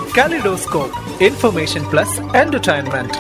kaleidoscope information plus entertainment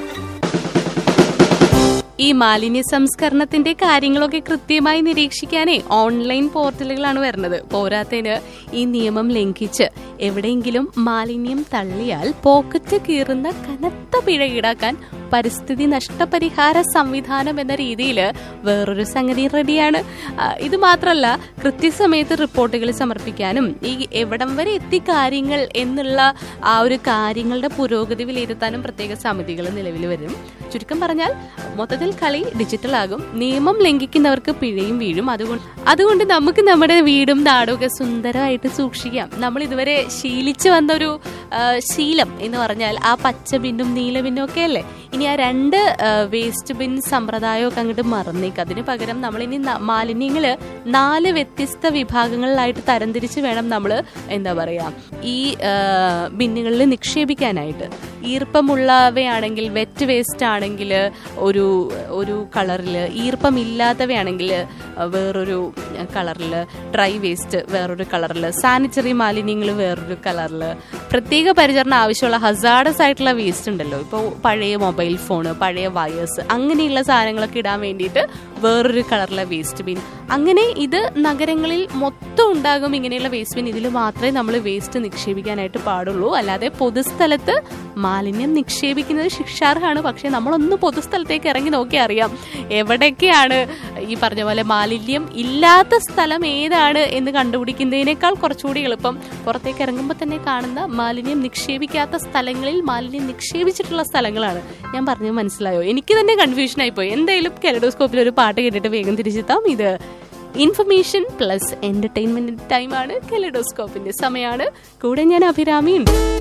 ഈ മാലിന്യ സംസ്കരണത്തിന്റെ കാര്യങ്ങളൊക്കെ കൃത്യമായി നിരീക്ഷിക്കാനേ ഓൺലൈൻ പോർട്ടലുകളാണ് വരുന്നത് പോരാത്തതിന് ഈ നിയമം ലംഘിച്ച് എവിടെയെങ്കിലും മാലിന്യം തള്ളിയാൽ പോക്കറ്റ് കീറുന്ന കനത്ത പിഴ ഈടാക്കാൻ പരിസ്ഥിതി നഷ്ടപരിഹാര സംവിധാനം എന്ന രീതിയിൽ വേറൊരു സംഗതി റെഡിയാണ് ആ, ഇത് മാത്രമല്ല കൃത്യസമയത്ത് റിപ്പോർട്ടുകൾ സമർപ്പിക്കാനും ഈ എവിടം വരെ എത്തി കാര്യങ്ങൾ എന്നുള്ള ആ ഒരു കാര്യങ്ങളുടെ പുരോഗതി വിലയിരുത്താനും പ്രത്യേക സമിതികൾ നിലവിൽ വരും ചുരുക്കം പറഞ്ഞാൽ മൊത്തത്തിൽ കളി ഡിജിറ്റൽ ആകും നിയമം ലംഘിക്കുന്നവർക്ക് പിഴയും വീഴും അതുകൊണ്ട് അതുകൊണ്ട് നമുക്ക് നമ്മുടെ വീടും നാടും ഒക്കെ സുന്ദരമായിട്ട് സൂക്ഷിക്കാം നമ്മൾ ഇതുവരെ ശീലിച്ചു വന്ന ഒരു ആ, ശീലം എന്ന് പറഞ്ഞാൽ ആ പച്ച ബിന്നും നീല ബിന്നും ഒക്കെ അല്ലേ ഇനി ആ രണ്ട് വേസ്റ്റ് ബിൻ സമ്പ്രദായമൊക്കെ അങ്ങോട്ട് മറന്നേക്ക് അതിന് പകരം നമ്മളിനി ന- മാലിന്യങ്ങള് നാല് വ്യത്യസ്ത വിഭാഗങ്ങളിലായിട്ട് തരംതിരിച്ച് വേണം നമ്മൾ എന്താ പറയാ ഈ ആ, ബിന്നുകളിൽ നിക്ഷേപിക്കാനായിട്ട് ഈർപ്പമുള്ളവയാണെങ്കിൽ വെറ്റ് വേസ്റ്റ് ആണെങ്കിൽ ഒരു ഒരു കളറിൽ ഈർപ്പമില്ലാത്തവയാണെങ്കിൽ വേറൊരു കളറിൽ ഡ്രൈ വേസ്റ്റ് വേറൊരു കളറിൽ സാനിറ്ററി മാലിന്യങ്ങൾ വേറൊരു കളറിൽ പ്രത്യേക പരിചരണം ആവശ്യമുള്ള ഹസാഡസ് ആയിട്ടുള്ള വേസ്റ്റ് ഉണ്ടല്ലോ ഇപ്പോൾ പഴയ മൊബൈൽ ഫോണ് പഴയ വയേഴ്സ് അങ്ങനെയുള്ള സാധനങ്ങളൊക്കെ ഇടാൻ വേണ്ടിയിട്ട് വേറൊരു കളറിലെ വേസ്റ്റ് ബിൻ അങ്ങനെ ഇത് നഗരങ്ങളിൽ മൊത്തം ഉണ്ടാകും ഇങ്ങനെയുള്ള വേസ്റ്റ് ബിൻ ഇതിൽ മാത്രമേ നമ്മൾ വേസ്റ്റ് നിക്ഷേപിക്കാനായിട്ട് പാടുള്ളൂ അല്ലാതെ പൊതുസ്ഥലത്ത് മാലിന്യം നിക്ഷേപിക്കുന്നത് ശിക്ഷാർഹമാണ് പക്ഷെ നമ്മളൊന്ന് പൊതുസ്ഥലത്തേക്ക് ഇറങ്ങി നോക്കി അറിയാം എവിടെയൊക്കെയാണ് ഈ പറഞ്ഞ പോലെ മാലിന്യം ഇല്ലാത്ത സ്ഥലം ഏതാണ് എന്ന് കണ്ടുപിടിക്കുന്നതിനേക്കാൾ കുറച്ചുകൂടി എളുപ്പം പുറത്തേക്ക് ഇറങ്ങുമ്പോൾ തന്നെ കാണുന്ന മാലിന്യം നിക്ഷേപിക്കാത്ത സ്ഥലങ്ങളിൽ മാലിന്യം നിക്ഷേപിച്ചിട്ടുള്ള സ്ഥലങ്ങളാണ് ഞാൻ പറഞ്ഞത് മനസ്സിലായോ എനിക്ക് തന്നെ കൺഫ്യൂഷൻ ആയിപ്പോയി എന്തായാലും കെലഡോസ്കോപ്പിൽ ഒരു പാട്ട് കേട്ടിട്ട് വേഗം തിരിച്ചെത്താം ഇത് ഇൻഫർമേഷൻ പ്ലസ് എന്റർടൈൻമെന്റ് ടൈമാണ് കെലഡോസ്കോപ്പിന്റെ സമയമാണ് കൂടെ ഞാൻ അഭിരാമിയുണ്ട്